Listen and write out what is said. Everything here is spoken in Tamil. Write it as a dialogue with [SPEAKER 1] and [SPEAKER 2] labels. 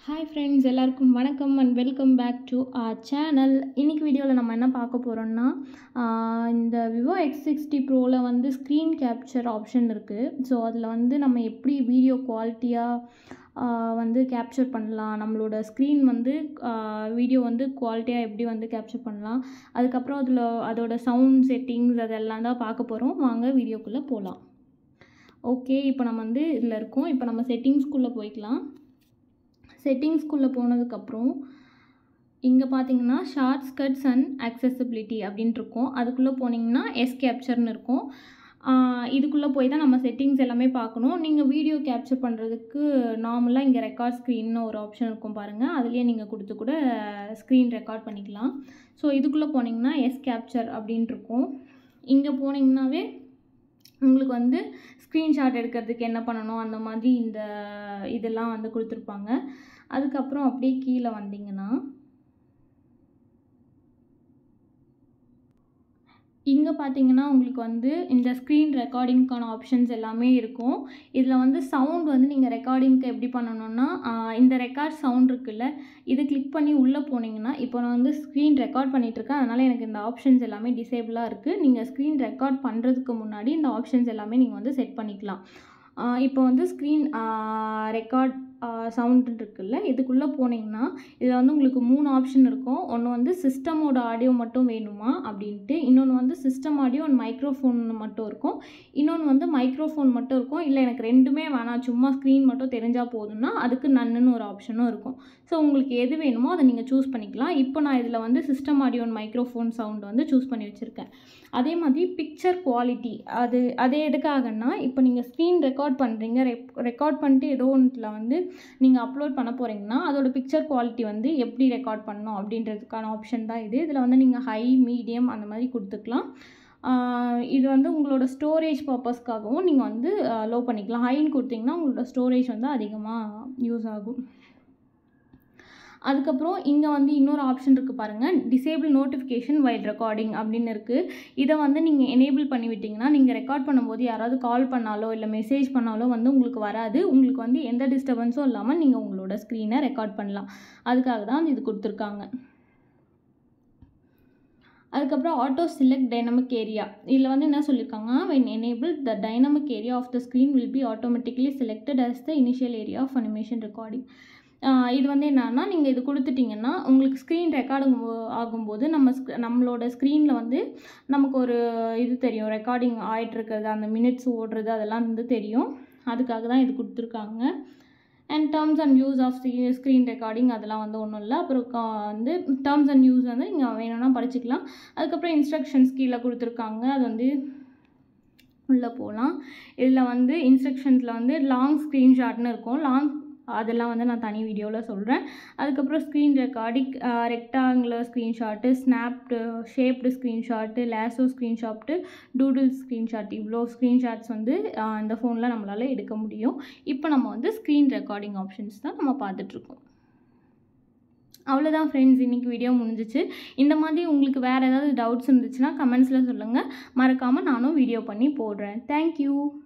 [SPEAKER 1] ஹாய் ஃப்ரெண்ட்ஸ் எல்லாருக்கும் வணக்கம் and welcome back to our channel இன்றைக்கி வீடியோவில் நம்ம என்ன பார்க்க போகிறோம்னா ஆஹ் இந்த விவோ எக்ஸ் சிக்ஸ்டி ப்ரோவில் வந்து ஸ்க்ரீன் கேப்சர் ஆப்ஷன் இருக்குது ஸோ அதில் வந்து நம்ம எப்படி வீடியோ குவாலிட்டியாக வந்து கேப்சர் பண்ணலாம் நம்மளோட ஸ்க்ரீன் வந்து வீடியோ வந்து குவாலிட்டியாக எப்படி வந்து கேப்சர் பண்ணலாம் அதுக்கப்புறம் அதில் அதோட சவுண்ட் செட்டிங்ஸ் அதெல்லாம் தான் பார்க்க போகிறோம் வாங்க வீடியோக்குள்ளே போகலாம் ஓகே இப்போ நம்ம வந்து இதில் இருக்கோம் இப்போ நம்ம செட்டிங்ஸ்குள்ளே போய்க்கலாம் செட்டிங்ஸ்குள்ளே போனதுக்கப்புறம் இங்கே பார்த்தீங்கன்னா ஷார்ட் ஸ்கட்ஸ் அண்ட் accessibility அப்படின்ட்டு இருக்கும் அதுக்குள்ளே போனீங்கன்னா எஸ் கேப்சர்னு இருக்கும் இதுக்குள்ளே போய் தான் நம்ம செட்டிங்ஸ் எல்லாமே பார்க்கணும் நீங்கள் வீடியோ கேப்சர் பண்ணுறதுக்கு நார்மலாக இங்கே ரெக்கார்ட் ஸ்க்ரீன்னு ஒரு ஆப்ஷன் இருக்கும் பாருங்கள் அதுலேயே நீங்கள் கொடுத்து கூட ஸ்க்ரீன் ரெக்கார்ட் பண்ணிக்கலாம் ஸோ இதுக்குள்ளே போனீங்கன்னா எஸ் கேப்சர் அப்படின்ட்டு இருக்கும் இங்கே போனீங்கன்னாவே உங்களுக்கு வந்து ஸ்க்ரீன்ஷாட் எடுக்கிறதுக்கு என்ன பண்ணணும் அந்த மாதிரி இந்த இதெல்லாம் வந்து கொடுத்துருப்பாங்க அதுக்கப்புறம் அப்படியே கீழே வந்தீங்கன்னா இங்கே பார்த்தீங்கன்னா உங்களுக்கு வந்து இந்த ஸ்க்ரீன் ரெக்கார்டிங்க்கான ஆப்ஷன்ஸ் எல்லாமே இருக்கும் இதில் வந்து சவுண்ட் வந்து நீங்கள் ரெக்கார்டிங்க்கு எப்படி பண்ணணும்னா ஆஹ் இந்த ரெக்கார்ட் சவுண்ட் இருக்குல்ல இது கிளிக் பண்ணி உள்ளே போனீங்கன்னா இப்போ நான் வந்து ஸ்க்ரீன் ரெக்கார்ட் பண்ணிகிட்ருக்கேன் அதனால் எனக்கு இந்த ஆப்ஷன்ஸ் எல்லாமே டிசேபிளாக இருக்குது நீங்கள் ஸ்க்ரீன் ரெக்கார்ட் பண்ணுறதுக்கு முன்னாடி இந்த ஆப்ஷன்ஸ் எல்லாமே நீங்கள் வந்து செட் பண்ணிக்கலாம் ஆஹ் இப்போ வந்து ஸ்க்ரீன் ரெக்கார்ட் சவுண்ட் இருக்குல்ல இதுக்குள்ளே போனீங்கன்னா இதில் வந்து உங்களுக்கு மூணு ஆப்ஷன் இருக்கும் ஒன்று வந்து சிஸ்டமோட ஆடியோ மட்டும் வேணுமா அப்படின்ட்டு இன்னொன்று வந்து சிஸ்டம் ஆடியோ அண்ட் மைக்ரோஃபோன் மட்டும் இருக்கும் இன்னொன்று வந்து மைக்ரோஃபோன் மட்டும் இருக்கும் இல்லை எனக்கு ரெண்டுமே வேணாம் சும்மா ஸ்க்ரீன் மட்டும் தெரிஞ்சால் போதும்னா அதுக்கு நன்னுன்னு ஒரு ஆப்ஷனும் இருக்கும் ஸோ உங்களுக்கு எது வேணுமோ அதை நீங்கள் சூஸ் பண்ணிக்கலாம் இப்போ நான் இதில் வந்து system audio and microphone sound வந்து சூஸ் பண்ணி வச்சுருக்கேன் அதே மாதிரி பிக்சர் குவாலிட்டி அது அது எதுக்காகன்னா இப்போ நீங்கள் ஸ்க்ரீன் ரெக்கார்ட் பண்ணுறீங்க ரெக்கார்ட் பண்ணிட்டு ஏதோ ஒன்றில் வந்து நீங்கள் அப்லோட் பண்ண போகிறீங்கன்னா அதோட பிக்சர் குவாலிட்டி வந்து எப்படி ரெக்கார்ட் பண்ணணும் அப்படின்றதுக்கான ஆப்ஷன் தான் இது இதில் வந்து நீங்கள் ஹை மீடியம் அந்த மாதிரி கொடுத்துக்கலாம் ஆஹ் இது வந்து உங்களோட ஸ்டோரேஜ் பர்பஸ்க்காகவும் நீங்கள் வந்து லோ பண்ணிக்கலாம் ஹைன்னு கொடுத்தீங்கன்னா உங்களோட ஸ்டோரேஜ் வந்து அதிகமாக யூஸ் ஆகும் அதுக்கப்புறம் இங்கே வந்து இன்னொரு ஆப்ஷன் இருக்குது பாருங்கள் டிசேபிள் நோட்டிஃபிகேஷன் வைட் ரெக்கார்டிங் அப்படின்னு இருக்குது இதை வந்து நீங்கள் எனேபிள் பண்ணி விட்டிங்கன்னா நீங்கள் ரெக்கார்ட் பண்ணும்போது யாராவது கால் பண்ணாலோ இல்லை மெசேஜ் பண்ணாலோ வந்து உங்களுக்கு வராது உங்களுக்கு வந்து எந்த டிஸ்டர்பன்ஸும் இல்லாமல் நீங்கள் உங்களோட ஸ்க்ரீனை ரெக்கார்ட் பண்ணலாம் அதுக்காக தான் இது கொடுத்துருக்காங்க அதுக்கப்புறம் ஆட்டோ செலக்ட் டைனமிக் ஏரியா இதில் வந்து என்ன சொல்லியிருக்காங்க when enabled the dynamic area of the screen will be automatically selected as the initial area of animation recording ஆஹ் இது வந்து என்னன்னா நீங்கள் இது கொடுத்துட்டிங்கன்னா உங்களுக்கு ஸ்க்ரீன் ரெக்கார்டிங் ஆகும்போது நம்ம sc- நம்மளோட ஸ்க்ரீனில் வந்து நமக்கு ஒரு இது தெரியும் ரெக்கார்டிங் ஆகிட்டு இருக்கிறது அந்த மினிட்ஸ் ஓடுறது அதெல்லாம் வந்து தெரியும் அதுக்காக தான் இது கொடுத்துருக்காங்க and terms and use of screen recording அதெல்லாம் வந்து ஒன்றும் இல்லை அப்புறம் கா- வந்து டேர்ம்ஸ் அண்ட் யூஸ் வந்து நீங்கள் வேணும்னா படிச்சுக்கலாம் அதுக்கப்புறம் இன்ஸ்ட்ரக்ஷன்ஸ் கீழே கொடுத்துருக்காங்க அது வந்து உள்ளே போகலாம் இதில் வந்து இன்ஸ்ட்ரக்ஷன்ஸில் வந்து லாங் ஸ்க்ரீன்ஷாட்னு இருக்கும் லாங் அதெல்லாம் வந்து நான் தனி வீடியோவில் சொல்கிறேன் அதுக்கப்புறம் screen recording rectangular screenshot snapped shaped screenshot lasso screenshot doodle screenshot இவ்வளோ ஸ்க்ரீன்ஷாட்ஸ் வந்து ஆஹ் இந்த ஃபோனில் நம்மளால் எடுக்க முடியும் இப்போ நம்ம வந்து ஸ்க்ரீன் ரெக்கார்டிங் ஆப்ஷன்ஸ் தான் நம்ம பார்த்துட்ருக்கோம் அவ்வளோதான் ஃப்ரெண்ட்ஸ் இன்றைக்கி வீடியோ முடிஞ்சிச்சு இந்த மாதிரி உங்களுக்கு வேறு ஏதாவது டவுட்ஸ் இருந்துச்சுன்னா கமெண்ட்ஸில் சொல்லுங்கள் மறக்காமல் நானும் வீடியோ பண்ணி போடுறேன் தேங்க்யூ